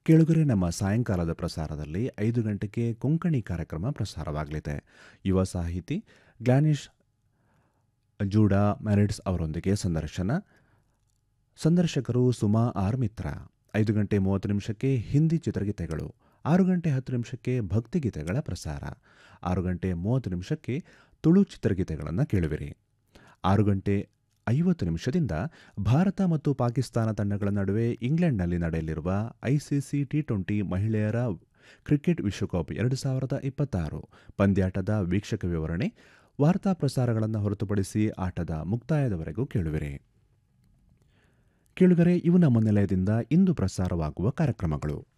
ಕೇಳುಗರೆ ನಮ್ಮ ಸಾಯಂಕಾಲದ ಪ್ರಸಾರದಲ್ಲಿ ಐದು ಗಂಟೆಗೆ ಕೊಂಕಣಿ ಕಾರ್ಯಕ್ರಮ ಪ್ರಸಾರವಾಗಲಿದೆ ಯುವ ಸಾಹಿತಿ ಗ್ಲಾನಿಶ್ ಜೂಡಾ ಮ್ಯಾರಿಡ್ಸ್ ಅವರೊಂದಿಗೆ ಸಂದರ್ಶನ ಸಂದರ್ಶಕರು ಸುಮಾ ಆರ್ ಮಿತ್ರ ಐದು ಗಂಟೆ ಮೂವತ್ತು ನಿಮಿಷಕ್ಕೆ ಹಿಂದಿ ಚಿತ್ರಗೀತೆಗಳು ಆರು ಗಂಟೆ ಹತ್ತು ನಿಮಿಷಕ್ಕೆ ಭಕ್ತಿಗೀತೆಗಳ ಪ್ರಸಾರ ಆರು ಗಂಟೆ ಮೂವತ್ತು ನಿಮಿಷಕ್ಕೆ ತುಳು ಚಿತ್ರಗೀತೆಗಳನ್ನು ಕೇಳುವಿರಿ ಆರು ಗಂಟೆ ಐವತ್ತು ನಿಮಿಷದಿಂದ ಭಾರತ ಮತ್ತು ಪಾಕಿಸ್ತಾನ ತಂಡಗಳ ನಡುವೆ ಇಂಗ್ಲೆಂಡ್ನಲ್ಲಿ ನಡೆಯಲಿರುವ ಐಸಿಸಿ ಟಿ ಟ್ವೆಂಟಿ ಮಹಿಳೆಯರ ಕ್ರಿಕೆಟ್ ವಿಶ್ವಕಪ್ ಎರಡು ಸಾವಿರದ ಇಪ್ಪತ್ತಾರು ಪಂದ್ಯಾಟದ ವೀಕ್ಷಕ ವಿವರಣೆ ವಾರ್ತಾ ಪ್ರಸಾರಗಳನ್ನು ಹೊರತುಪಡಿಸಿ ಆಟದ ಮುಕ್ತಾಯದವರೆಗೂ ಕೇಳುವಿರಿ ಕೇಳುಗರೆ ಇವು ನಮ್ಮ ನಿಲಯದಿಂದ ಇಂದು ಪ್ರಸಾರವಾಗುವ ಕಾರ್ಯಕ್ರಮಗಳು